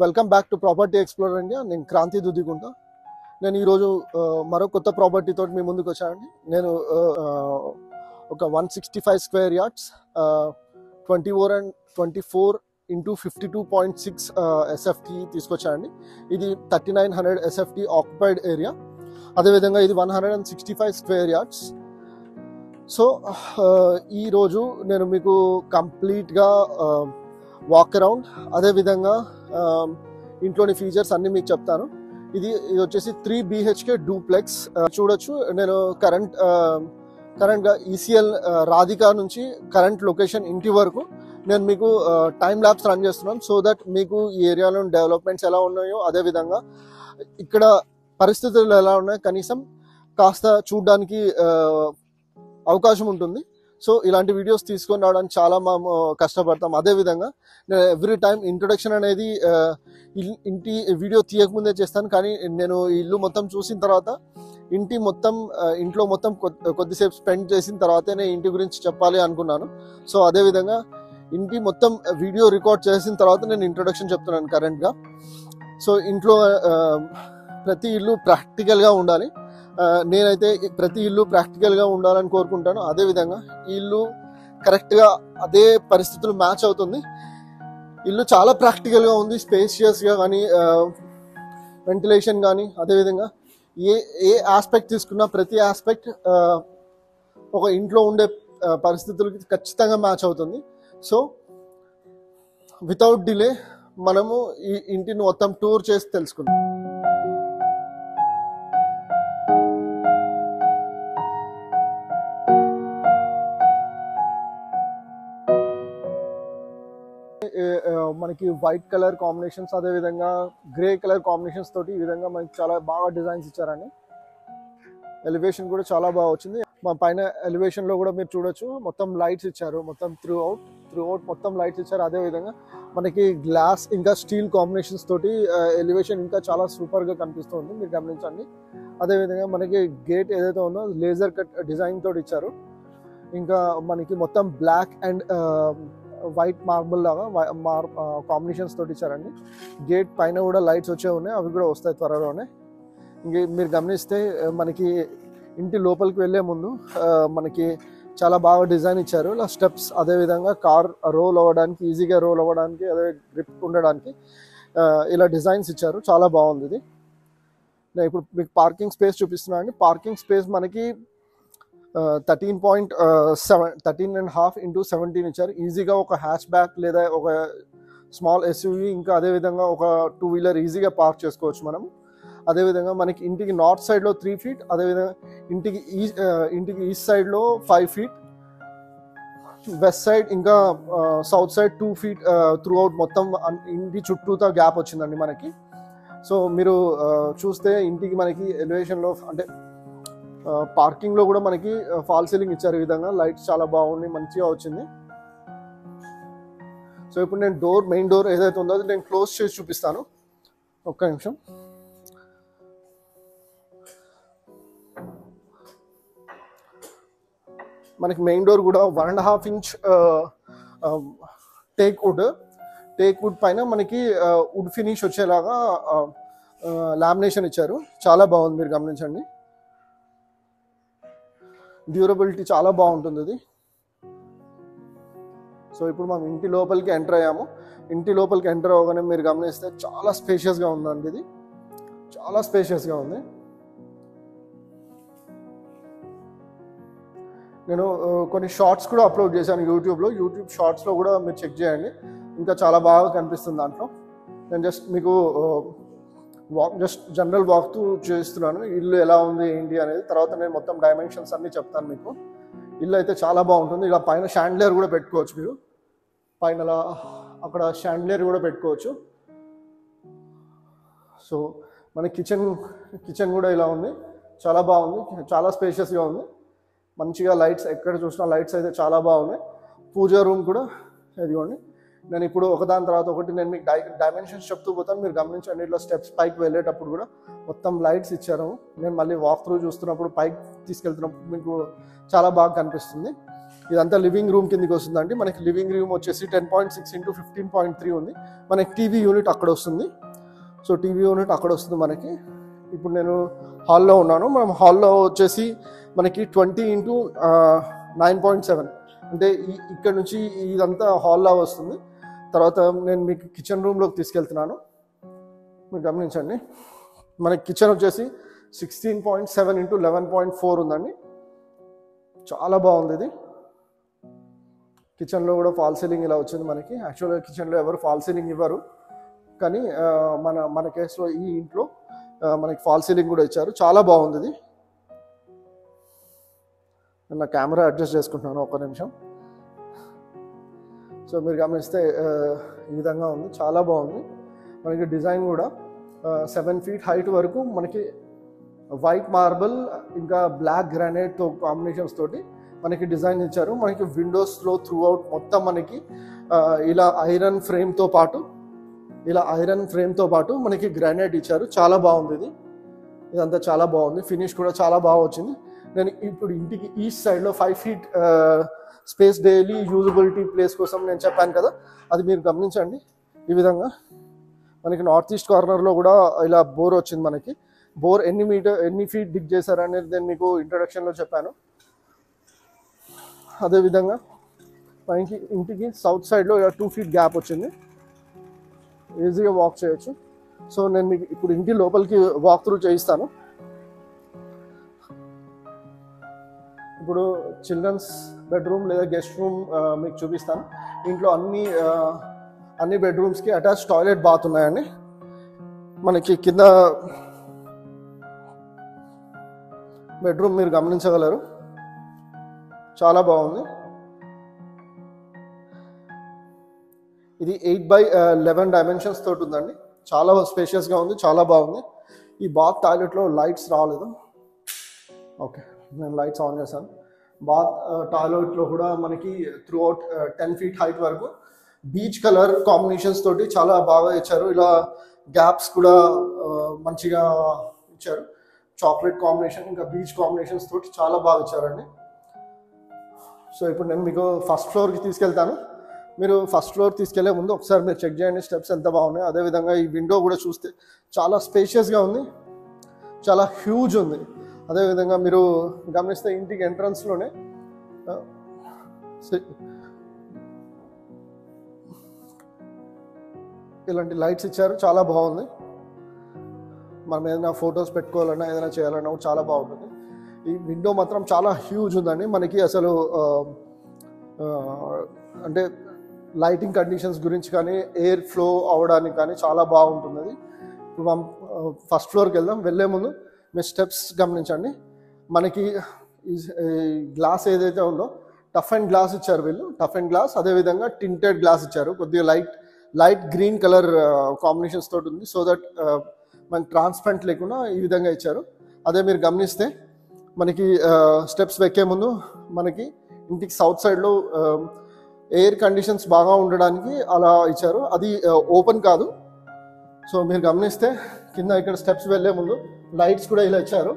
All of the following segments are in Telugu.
welcome back to property explorer India నేను క్రాంతి దుద్దిగుంట నేను ఈరోజు ఆ, మరో కొత్త ప్రాపర్టీ తోటి మీ ముందుకు వచ్చానండి నేను ఆ, ఆ, ఒక one sixty five square yards twenty four and twenty four into fifty two point six SFT తీసుకొచ్చానండి ఇది thirty nine hundred SFT occupied area అదేవిధంగా ఇది one hundred and sixty five square yards so ఈరోజు నేను మీకు కంప్లీట్గా వాక్ అరౌండ్ అదేవిధంగా ఆ, ఇంట్లోని ఫీచర్స్ అన్ని మీకు చెప్తాను ఇది ఇది వచ్చేసి త్రీ బిహెచ్కే డూప్లెక్స్ చూడొచ్చు నేను కరెంట్ కరెంట్గా ఈసీఎల్ రాధికా నుంచి కరెంట్ లొకేషన్ ఇంటి వరకు నేను మీకు టైం ల్యాబ్స్ రన్ చేస్తున్నాను సో దట్ మీకు ఈ ఏరియాలో డెవలప్మెంట్స్ ఎలా ఉన్నాయో అదేవిధంగా ఇక్కడ పరిస్థితులు ఎలా ఉన్నాయో కనీసం కాస్త చూడడానికి అవకాశం ఉంటుంది సో ఇలాంటి వీడియోస్ తీసుకొని రావడానికి చాలా మేము కష్టపడతాం అదేవిధంగా నేను ఎవ్రీ టైం ఇంట్రొడక్షన్ అనేది ఆ, ఇల్- ఇంటి వీడియో తీయకముందే చేస్తాను కానీ నేను ఈ ఇల్లు మొత్తం చూసిన తర్వాత ఇంటి మొత్తం ఆ, ఇంట్లో మొత్తం కొద్ది- కొద్దిసేపు స్పెండ్ చేసిన తర్వాతనే ఇంటి గురించి చెప్పాలి అనుకున్నాను సో అదేవిధంగా ఇంటి మొత్తం వీడియో రికార్డ్ చేసిన తర్వాత నేను ఇంట్రొడక్షన్ చెప్తున్నాను కరెంట్గా సో ఇంట్లో ఆ, ప్రతి ఇల్లు ప్రాక్టికల్గా ఉండాలి ఆ, నేనైతే ఈ ప్రతి ఇల్లు ప్రాక్టికల్గా ఉండాలని కోరుకుంటాను అదేవిధంగా ఈ ఇల్లు కరెక్ట్గా అదే పరిస్థితులు మ్యాచ్ అవుతుంది ఇల్లు చాలా ప్రాక్టికల్గా ఉంది స్పేషియస్గా కానీ వెంటిలేషన్ కానీ అదేవిధంగా ఏ ఏ ఆస్పెక్ట్ తీసుకున్నా ప్రతి ఆస్పెక్ట్ ఒక ఇంట్లో ఉండే ఆ, పరిస్థితులకి ఖచ్చితంగా మ్యాచ్ అవుతుంది సో వితౌట్ డిలే మనము ఈ ఇంటిని మొత్తం టూర్ చేసి తెలుసుకుందాం ఏ- ఆ, మనకి వైట్ కలర్ కాంబినేషన్స్ అదే విధంగా గ్రే కలర్ కాంబినేషన్స్ తోటి ఈ విధంగా మనకి చాలా బాగా డిజైన్స్ ఇచ్చారండి ఎలివేషన్ కూడా చాలా బాగా వచ్చింది మా పైన ఎలివేషన్ లో కూడా మీరు చూడొచ్చు మొత్తం లైట్స్ ఇచ్చారు మొత్తం త్రూ అవుట్ త్రూ అవుట్ మొత్తం లైట్స్ ఇచ్చారు అదే విధంగా మనకి గ్లాస్ ఇంకా స్టీల్ కాంబినేషన్స్ తోటి ఎలివేషన్ ఇంకా చాలా సూపర్ గా కనిపిస్తుంది మీరు గమనించండి అదే విధంగా మనకి గేట్ ఏదైతే ఉందో లేజర్ కట్ డిజైన్ తోటి ఇచ్చారు ఇంకా మనకి మొత్తం బ్లాక్ అండ్ వైట్ మార్బుల్ లాగా మార్ కాంబినేషన్స్ తోటి ఇచ్చారండి గేట్ పైన కూడా లైట్స్ వచ్చే ఉన్నాయి అవి కూడా వస్తాయి త్వరలోనే ఇంక మీరు గమనిస్తే ఆ, మనకి ఇంటి లోపలికి వెళ్ళే ముందు ఆ, మనకి చాలా బాగా డిజైన్ ఇచ్చారు ఇలా స్టెప్స్ అదేవిధంగా కార్ రోల్ అవ్వడానికి ఈజీగా రోల్ అవ్వడానికి అదే గ్రిప్ ఉండడానికి ఆ, ఇలా డిజైన్స్ ఇచ్చారు చాలా బాగుంది ఇది నేను ఇప్పుడు మీకు పార్కింగ్ స్పేస్ చూపిస్తున్నాను అండి పార్కింగ్ స్పేస్ మనకి thirteen point seven thirteen and half into seventeen ఇచ్చారు ఈజీగా ఒక హ్యాచ్ బ్యాక్ లేదా ఒక స్మాల్ ఎస్యూవీ ఇంకా అదేవిధంగా ఒక టూ వీలర్ ఈజీగా పార్క్ చేసుకోవచ్చు మనం అదేవిధంగా మనకి ఇంటికి నార్త్ సైడ్లో త్రీ ఫీట్ అదేవిధంగా ఇంటికి ఈ ఆ, ఇంటికి ఈస్ట్ సైడ్లో ఫైవ్ ఫీట్ వెస్ట్ సైడ్ ఇంకా south side two feet throughout మొత్తం అన్- ఇంటి చుట్టూతో గ్యాప్ వచ్చిందండి మనకి సో మీరు ఆ, చూస్తే ఇంటికి మనకి ఎలివేషన్లో అంటే పార్కింగ్ లో కూడా మనకి ఫాల్ సీలింగ్ ఇచ్చారు ఈ విధంగా లైట్స్ చాలా బాగుంది మంచిగా వచ్చింది సో ఇప్పుడు నేను డోర్ మెయిన్ డోర్ ఏదైతే ఉందో అది నేను క్లోజ్ చేసి చూపిస్తాను ఒక్క నిమిషం మనకి మెయిన్ డోర్ కూడా one and half inch teak wood teak wood పైన మనకి వుడ్ ఫినిష్ వచ్చేలాగా లామినేషన్ ఇచ్చారు చాలా బాగుంది మీరు గమనించండి డ్యూరబిలిటీ చాలా బాగుంటుంది ఇది సో ఇప్పుడు మనం ఇంటి లోపలికి ఎంటర్ అయ్యాము ఇంటి లోపలికి ఎంటర్ అవ్వగానే మీరు గమనిస్తే చాలా స్పేషియస్గా ఉందండి ఇది చాలా స్పేషియస్గా ఉంది నేను ఆ, కొన్ని షార్ట్స్ కూడా అప్లోడ్ చేశాను యూట్యూబ్లో యూట్యూబ్ షార్ట్స్లో కూడా మీరు చెక్ చేయండి ఇంకా చాలా బాగా కనిపిస్తుంది దాంట్లో నేను జస్ట్ మీకు వాక్ జస్ట్ జనరల్ వాక్ తో చేస్తున్నాను ఇల్లు ఎలా ఉంది ఏంటి అనేది తర్వాత నేను మొత్తం డైమెన్షన్స్ అన్ని చెప్తాను మీకు ఇల్లు అయితే చాలా బాగుంటుంది ఇలా పైన షాండ్లియర్ కూడా పెట్టుకోవచ్చు మీరు పైన అలా అక్కడ షాండ్లియర్ కూడా పెట్టుకోవచ్చు సో మన కిచెన్ కిచెన్ కూడా ఇలా ఉంది చాలా బాగుంది చాలా స్పేషియస్గా ఉంది మంచిగా లైట్స్ ఎక్కడ చూసినా లైట్స్ అయితే చాలా బాగున్నాయి పూజా రూమ్ కూడా ఇదిగోండి నేను ఇప్పుడు ఒకదాని తర్వాత ఒకటి నేను మీకు డై డైమెన్షన్స్ చెప్తూ పోతాను మీరు గమనించండి ఇట్లా స్టెప్స్ పైకి వెళ్ళేటప్పుడు కూడా మొత్తం లైట్స్ ఇచ్చారు నేను మళ్ళీ వాక్ త్రూ చూస్తున్నప్పుడు పైకి తీసుకెళ్తున్నప్పుడు మీకు చాలా బాగా కనిపిస్తుంది ఇదంతా లివింగ్ రూమ్ కిందకి వస్తుందండి మనకి లివింగ్ రూమ్ వచ్చేసి ten point six into fifteen point three ఉంది మనకి టీవీ యూనిట్ అక్కడ వస్తుంది సో టీవీ యూనిట్ అక్కడ వస్తుంది మనకి ఇప్పుడు నేను హాల్లో ఉన్నాను మనం హాల్లో వచ్చేసి మనకి twenty into nine point seven అంటే ఈ- ఇక్కడ నుంచి ఇదంతా హాల్లో వస్తుంది తర్వాత నేను మీకు కిచెన్ రూమ్లోకి తీసుకెళ్తున్నాను మీరు గమనించండి మనకి కిచెన్ వచ్చేసి sixteen point seven into eleven point four ఉందండి చాలా బాగుంది ఇది కిచెన్లో కూడా ఫాల్ సీలింగ్ ఇలా వచ్చింది మనకి యాక్చువల్గా కిచెన్లో ఎవరు ఫాల్ సీలింగ్ ఇవ్వరు కానీ ఆ, మన మన కేసులో ఈ ఇంట్లో ఆ, మనకి ఫాల్ సీలింగ్ కూడా ఇచ్చారు చాలా బాగుంది ఇది నేను నా కెమెరా అడ్జస్ట్ చేసుకుంటున్నాను ఒక నిమిషం సో మీరు గమనిస్తే ఆ, ఈ విధంగా ఉంది చాలా బాగుంది మనకి డిజైన్ కూడా సెవెన్ ఫీట్ హైట్ వరకు మనకి వైట్ మార్బుల్ ఇంకా బ్లాక్ గ్రానైట్ కాంబినేషన్స్ తోటి మనకి డిజైన్ ఇచ్చారు మనకి విండోస్లో త్రూ అవుట్ మొత్తం మనకి ఆ, ఇలా ఐరన్ ఫ్రేమ్తో పాటు ఇలా ఐరన్ ఫ్రేమ్తో పాటు మనకి గ్రానైట్ ఇచ్చారు చాలా బాగుంది ఇది ఇదంతా చాలా బాగుంది ఫినిష్ కూడా చాలా బాగా వచ్చింది నేను ఇప్పుడు ఇంటికి ఈస్ట్ సైడ్లో five feet space daily usability place కోసం నేను చెప్పాను కదా అది మీరు గమనించండి ఈ విధంగా మనకి నార్త్ ఈస్ట్ కార్నర్లో కూడా ఇలా బోర్ వచ్చింది మనకి బోర్ ఎన్ని మీటర్ ఎన్ని ఫీట్ డిగ్ చేశారనేది నేను మీకు ఇంట్రడక్షన్లో చెప్పాను అదేవిధంగా మనకి ఇంటికి సౌత్ సైడ్లో ఇలా టూ ఫీట్ గ్యాప్ వచ్చింది ఈజీగా వాక్ చేయొచ్చు సో నేను మీకు ఇప్పుడు ఇంటి లోపలికి వాక్ త్రూ చేయిస్తాను ఇప్పుడు చిల్డ్రన్స్ బెడ్రూమ్ లేదా గెస్ట్ రూమ్ మీకు చూపిస్తాను ఇంట్లో అన్ని ఆ, అన్ని బెడ్రూమ్స్కి అటాచ్ టాయిలెట్ బాత్ ఉన్నాయండి మనకి కింద బెడ్రూమ్ మీరు గమనించగలరు చాలా బాగుంది ఇది ఎయిట్ బై లెవెన్ డైమెన్షన్స్ తోటి ఉందండి చాలా స్పేషియస్గా ఉంది చాలా బాగుంది ఈ బాత్ టాయిలెట్లో లైట్స్ రాలేదు ఓకే నేను లైట్స్ ఆన్ చేశాను బాత్ టాయిలెట్లో కూడా మనకి throughout ten feet height వరకు బీచ్ కలర్ కాంబినేషన్స్ తోటి చాలా బాగా ఇచ్చారు ఇలా గ్యాప్స్ కూడా ఆ, మంచిగా ఇచ్చారు చాక్లెట్ కాంబినేషన్ ఇంకా బీచ్ కాంబినేషన్స్ తోటి చాలా బాగా ఇచ్చారండి సో ఇప్పుడు నేను మీకు ఫస్ట్ ఫ్లోర్కి తీసుకెళ్తాను మీరు ఫస్ట్ ఫ్లోర్ తీసుకెళ్లే ముందు ఒకసారి మీరు చెక్ చేయండి స్టెప్స్ ఎంత బాగున్నాయి అదేవిధంగా ఈ విండో కూడా చూస్తే చాలా స్పేషియస్గా ఉంది చాలా హ్యూజ్ ఉంది అదేవిధంగా మీరు గమనిస్తే ఇంటికి ఎంట్రన్స్లోనే ఇలాంటి లైట్స్ ఇచ్చారు చాలా బాగుంది మనం ఏదైనా ఫొటోస్ పెట్టుకోవాలన్నా ఏదైనా చేయాలన్నా కూడా చాలా బాగుంటుంది ఈ విండో మాత్రం చాలా హ్యూజ్ ఉందండి మనకి అసలు ఆ, ఆ, అంటే లైటింగ్ కండిషన్స్ గురించి కానీ ఎయిర్ ఫ్లో అవ్వడానికి కానీ చాలా బాగుంటుంది అది ఇప్పుడు మనం ఫస్ట్ ఫ్లోర్కి వెళ్దాం వెళ్ళే ముందు మీరు స్టెప్స్ గమనించండి మనకి ఈ గ్లాస్ ఏదైతే ఉందో టఫ్ అండ్ గ్లాస్ ఇచ్చారు వీళ్ళు టఫ్ అండ్ గ్లాస్ అదేవిధంగా టింటెడ్ గ్లాస్ ఇచ్చారు కొద్దిగా light light green colour combinations తోటి ఉంది సో దట్ మనకి ట్రాన్స్పరెంట్ లేకుండా ఈ విధంగా ఇచ్చారు అదే మీరు గమనిస్తే మనకి స్టెప్స్ ఎక్కే ముందు మనకి ఇంటికి సౌత్ సైడ్లో ఎయిర్ కండిషన్స్ బాగా ఉండడానికి అలా ఇచ్చారు అది ఓపెన్ కాదు సో మీరు గమనిస్తే కింద ఇక్కడ స్టెప్స్ వెళ్ళే ముందు లైట్స్ కూడా ఇలా ఇచ్చారు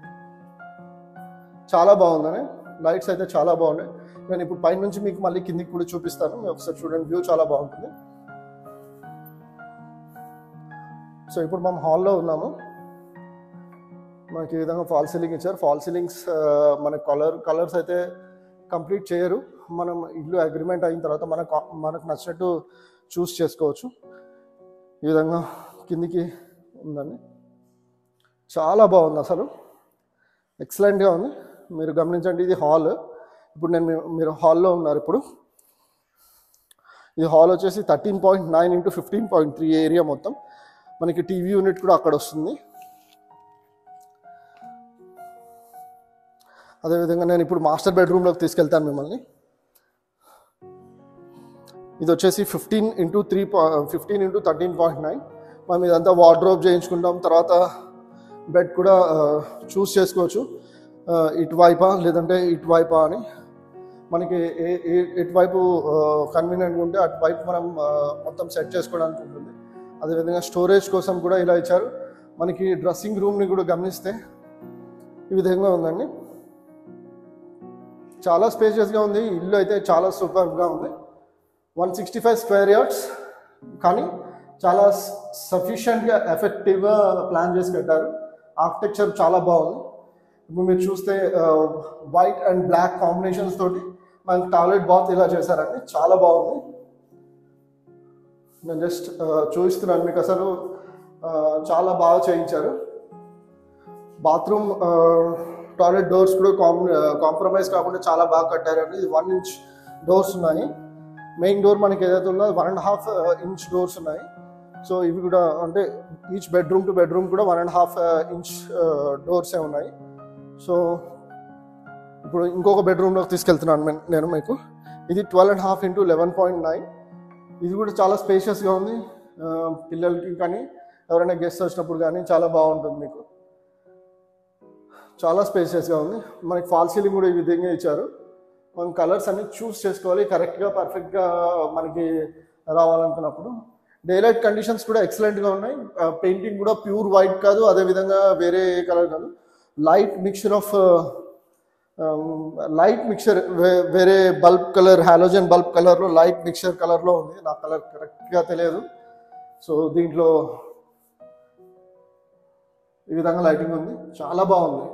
చాలా బాగుందని లైట్స్ అయితే చాలా బాగున్నాయి నేను ఇప్పుడు పైన నుంచి మీకు మళ్ళీ కిందికి కూడా చూపిస్తాను మీరు ఒకసారి చూడండి వ్యూ చాలా బాగుంటుంది సో ఇప్పుడు మనం హాల్లో ఉన్నాము మనకి ఈ విధంగా ఫాల్ సీలింగ్ ఇచ్చారు ఫాల్ సీలింగ్స్ మన కలర్ కలర్స్ అయితే కంప్లీట్ చేయరు మనం ఇల్లు అగ్రిమెంట్ అయిన తర్వాత మన మనకు నచ్చినట్టు చూస్ చేసుకోవచ్చు ఈ విధంగా కిందికి ఉందండి చాలా బాగుంది అసలు ఎక్సలెంట్గా ఉంది మీరు గమనించండి ఇది హాల్ ఇప్పుడు నేను మీ- మీరు హాల్లో ఉన్నారు ఇప్పుడు ఈ హాల్ వచ్చేసి thirteen point nine into fifteen point three area మొత్తం మనకి టీవీ యూనిట్ కూడా అక్కడ వస్తుంది అదేవిధంగా నేను ఇప్పుడు మాస్టర్ బెడ్రూమ్లోకి తీసుకెళ్తాను మిమ్మల్ని ఇది వచ్చేసి fifteen into three fifteen into thirteen point nine మనం ఇదంతా వార్డ్రోబ్ చేయించుకుంటాం తర్వాత బెడ్ కూడా చూస్ చేసుకోవచ్చు ఆ, ఇటువైపా లేదంటే ఇటువైపా అని మనకి ఏ ఏ- ఎటువైపు కన్వీనియంట్గా ఉంటే అటువైపు మనం ఆ, మొత్తం సెట్ చేసుకోవడానికి ఉంటుంది అదేవిధంగా స్టోరేజ్ కోసం కూడా ఇలా ఇచ్చారు మనకి డ్రెస్సింగ్ రూమ్ని కూడా గమనిస్తే ఈ విధంగా ఉందండి చాలా స్పేషియస్గా ఉంది ఇల్లు అయితే చాలా సూపర్గా ఉంది one sixty five square yards కానీ చాలా సఫిషియెంట్గా ఎఫెక్టివ్గా ప్లాన్ చేసి కట్టారు ఆర్కిటెక్చర్ చాలా బాగుంది ఇప్పుడు మీరు చూస్తే వైట్ అండ్ బ్లాక్ కాంబినేషన్స్ తోటి మనకి టాయిలెట్ బాత్ ఇలా చేశారండి చాలా బాగుంది నేను జస్ట్ చూపిస్తున్నాను మీకు అసలు ఆ, చాలా బాగా చేయించారు బాత్రూమ్ టాయిలెట్ డోర్స్ కూడా కాం కాంప్రమైజ్ కాకుండా చాలా బాగా కట్టారండి ఇది వన్ ఇంచ్ డోర్స్ ఉన్నాయి మెయిన్ డోర్ మనకి ఏదైతే ఉందో one and half inch doors ఉన్నాయి సో ఇవి కూడా అంటే ఈచ్ బెడ్రూమ్ టు బెడ్రూమ్ కూడా వన్ అండ్ హాఫ్ ఇంచ్ డోర్సే ఉన్నాయి సో ఇప్పుడు ఇంకొక బెడ్రూమ్లోకి తీసుకెళ్తున్నాను నేను- నేను మీకు ఇది twelve and half into eleven point nine ఇది కూడా చాలా స్పేషియస్గా ఉంది ఆ, పిల్లలకి కానీ ఎవరైనా గెస్ట్ వచ్చినప్పుడు కానీ చాలా బాగుంటుంది మీకు చాలా స్పేషియస్గా ఉంది మనకి ఫాల్ సీలింగ్ కూడా ఈ విధంగా ఇచ్చారు మనం కలర్స్ అన్ని చూస్ చేసుకోవాలి కరెక్ట్గా పర్ఫెక్ట్గా మనకి రావాలనుకున్నప్పుడు డే లైట్ కండిషన్స్ కూడా ఎక్సలెంట్గా ఉన్నాయి పెయింటింగ్ కూడా ప్యూర్ వైట్ కాదు అదేవిధంగా వేరే కలర్ కాదు light mixture of light mixture వేరే బల్బ్ కలర్ హాలోజన్ బల్బ్ కలర్లో లైట్ మిక్చర్ కలర్లో ఉంది నా కలర్ కరెక్ట్గా తెలియదు సో దీంట్లో ఈ విధంగా లైటింగ్ ఉంది చాలా బాగుంది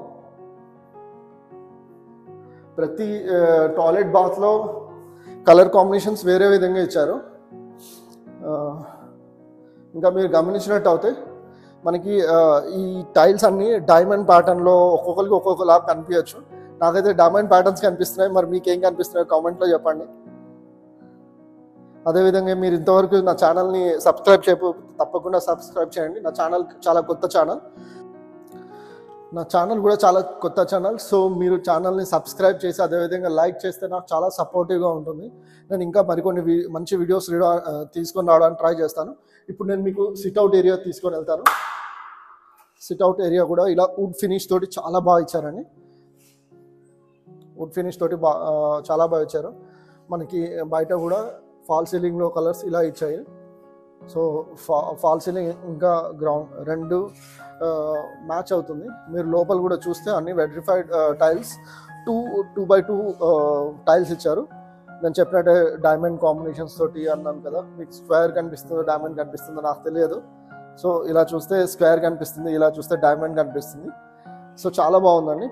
ప్రతి టాయిలెట్ బాత్లో కలర్ కాంబినేషన్స్ వేరే విధంగా ఇచ్చారు ఆ, ఇంకా మీరు గమనించినట్టు అయితే మనకి ఆ, ఈ టైల్స్ అన్ని డైమండ్ ప్యాటర్న్లో ఒక్కొక్కరికి ఒక్కొక్కలా కనిపించచ్చు నాకైతే డైమండ్ ప్యాటర్న్స్ కనిపిస్తున్నాయి మరి మీకు ఏం కనిపిస్తున్నాయో కామెంట్లో చెప్పండి అదేవిధంగా మీరు ఇంతవరకు నా ఛానల్ని సబ్స్క్రైబ్ చేయకపో తప్పకుండా సబ్స్క్రైబ్ చేయండి నా ఛానల్ చాలా కొత్త ఛానల్ నా ఛానల్ కూడా చాలా కొత్త ఛానల్ సో మీరు ఛానల్ని సబ్స్క్రైబ్ చేసి అదేవిధంగా లైక్ చేస్తే నాకు చాలా సపోర్టివ్గా ఉంటుంది నేను ఇంకా మరికొన్ని వి- మంచి వీడియోస్ రీడా- ఆ, తీసుకొని రావడానికి ట్రై చేస్తాను ఇప్పుడు నేను మీకు సిట్అవుట్ ఏరియా తీసుకొని వెళ్తాను సిట్అవుట్ ఏరియా కూడా ఇలా వుడ్ ఫినిష్ తోటి చాలా బాగా ఇచ్చారండి వుడ్ ఫినిష్ తోటి బా ఆ, చాలా బాగా ఇచ్చారు మనకి బయట కూడా ఫాల్ సీలింగ్లో కలర్స్ ఇలా ఇచ్చాయి సో ఫా ఫాల్ సీలింగ్ ఇంకా గ్రౌండ్ రెండు మ్యాచ్ అవుతుంది మీరు లోపల కూడా చూస్తే అన్ని vitrified tiles two two by two tiles ఇచ్చారు నేను చెప్పినట్టే డైమండ్ కాంబినేషన్స్ తోటి అన్నాను కదా మీకు స్క్వేర్ కనిపిస్తుందో డైమండ్ కనిపిస్తుందో నాకు తెలియదు సో ఇలా చూస్తే స్క్వేర్ కనిపిస్తుంది ఇలా చూస్తే డైమండ్ కనిపిస్తుంది సో చాలా బాగుందండి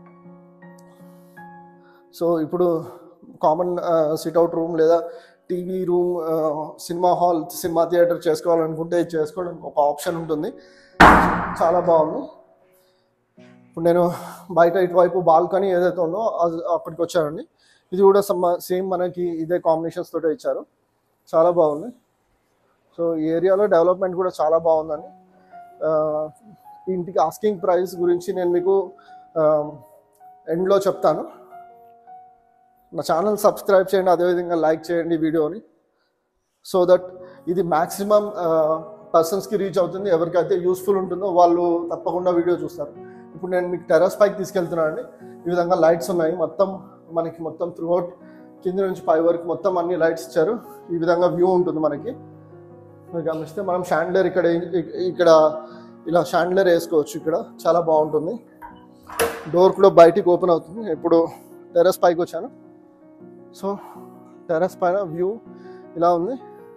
సో ఇప్పుడు కామన్ సిట్అవుట్ రూమ్ లేదా TV room cinema hall cinema theatre చేసుకోవాలనుకుంటే ఇది చేసుకోవడానికి ఒక ఆప్షన్ ఉంటుంది చాలా బాగుంది ఇప్పుడు నేను బయట ఇటువైపు బాల్కనీ ఏదైతే ఉందో అది అక్కడికి వచ్చానండి ఇది కూడా సేమ్ మనకి ఇదే కాంబినేషన్స్ తోటే ఇచ్చారు చాలా బాగుంది సో ఈ ఏరియాలో డెవలప్మెంట్ కూడా చాలా బాగుందండి ఆ, ఈ ఇంటికి ఆస్కింగ్ ప్రైస్ గురించి నేను మీకు ఎండ్లో చెప్తాను నా ఛానల్ సబ్స్క్రైబ్ చేయండి అదేవిధంగా లైక్ చేయండి ఈ వీడియోని సో దట్ ఇది మ్యాక్సిమం పర్సన్స్కి రీచ్ అవుతుంది ఎవరికైతే యూస్ఫుల్ ఉంటుందో వాళ్ళు తప్పకుండా వీడియో చూస్తారు ఇప్పుడు నేను మీకు టెర్రస్ పైకి తీసుకెళ్తున్నాను అండి ఈ విధంగా లైట్స్ ఉన్నాయి మొత్తం మనకి మొత్తం త్రూఅవుట్ కింద నుంచి పై వరకు మొత్తం అన్ని లైట్స్ ఇచ్చారు ఈ విధంగా వ్యూ ఉంటుంది మనకి మీరు గమనిస్తే మనం షాండ్లర్ ఇక్కడ ఇ- ఇక్కడ ఇలా షాండ్లర్ వేసుకోవచ్చు ఇక్కడ చాలా బాగుంటుంది డోర్ కూడా బయటికి ఓపెన్ అవుతుంది ఇప్పుడు టెర్రస్ పైకి వచ్చాను సో టెర్రస్ పైన వ్యూ ఇలా ఉంది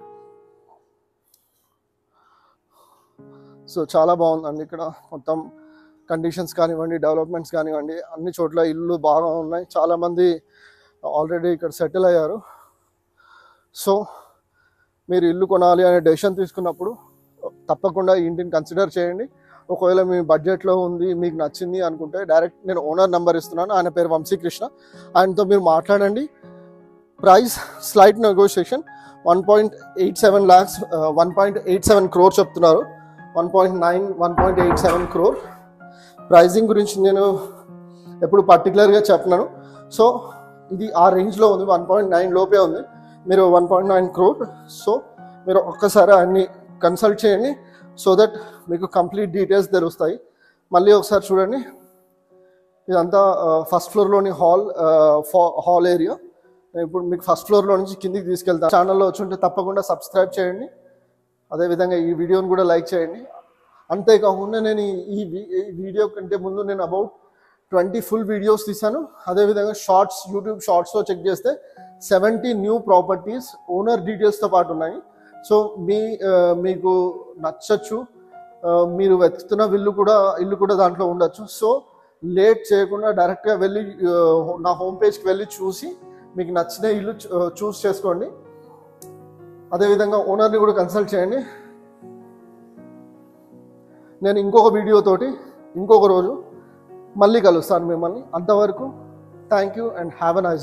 సో చాలా బాగుందండి ఇక్కడ మొత్తం కండిషన్స్ కానివ్వండి డెవలప్మెంట్స్ కానివ్వండి అన్ని చోట్ల ఇల్లు బాగా ఉన్నాయి చాలామంది ఆల్రెడీ ఇక్కడ సెటిల్ అయ్యారు సో మీరు ఇల్లు కొనాలి అనే డెసిషన్ తీసుకున్నప్పుడు తప్పకుండా ఈ ఇంటిని కన్సిడర్ చేయండి ఒకవేళ మీ బడ్జెట్లో ఉంది మీకు నచ్చింది అనుకుంటే డైరెక్ట్ నేను ఓనర్ నెంబర్ ఇస్తున్నాను ఆయన పేరు వంశీకృష్ణ ఆయనతో మీరు మాట్లాడండి price slight negotiation one point eight seven lakhs one point eight seven crore చెప్తున్నారు one point nine one point eight seven crore pricing గురించి నేను ఎప్పుడు పర్టికులర్గా చెప్పినాను సో ఇది ఆ రేంజ్లో ఉంది వన్ పాయింట్ నైన్ లోపే ఉంది మీరు one point nine crore so మీరు ఒక్కసారి అన్ని కన్సల్ట్ చేయండి సో దట్ మీకు కంప్లీట్ డీటెయిల్స్ తెలుస్తాయి మళ్ళీ ఒకసారి చూడండి ఇదంతా ఫస్ట్ ఫ్లోర్లోని హాల్ హాల్ ఏరియా నేను ఇప్పుడు మీకు ఫస్ట్ ఫ్లోర్లో నుంచి కిందికి తీసుకెళ్తాను ఛానల్లో వచ్చి ఉంటే తప్పకుండా సబ్స్క్రైబ్ చేయండి అదేవిధంగా ఈ వీడియోని కూడా లైక్ చేయండి అంతేకాకుండా నేను ఈ- ఈ వీ- ఈ వీడియో కంటే ముందు నేను అబౌట్ ట్వంటీ ఫుల్ వీడియోస్ తీశాను అదేవిధంగా షార్ట్స్ యూట్యూబ్ షార్ట్స్లో చెక్ చేస్తే సెవెంటీ న్యూ ప్రాపర్టీస్ ఓనర్ డీటెయిల్స్తో పాటు ఉన్నాయి సో మీ ఆ, మీకు నచ్చచ్చు ఆ, మీరు వెతుకుతున్న ఇల్లు కూడా ఇల్లు కూడా దాంట్లో ఉండొచ్చు సో లేట్ చేయకుండా డైరెక్ట్గా వెళ్ళి ఆ, నా హోమ్ పేజ్కి వెళ్ళి చూసి మీకు నచ్చిన ఇల్లు చూస్ చేసుకోండి అదేవిధంగా ఓనర్ని కూడా కన్సల్ట్ చేయండి నేను ఇంకొక వీడియోతోటి ఇంకొక రోజు మళ్ళీ కలుస్తాను మిమ్మల్ని అంతవరకు thank you and have a nice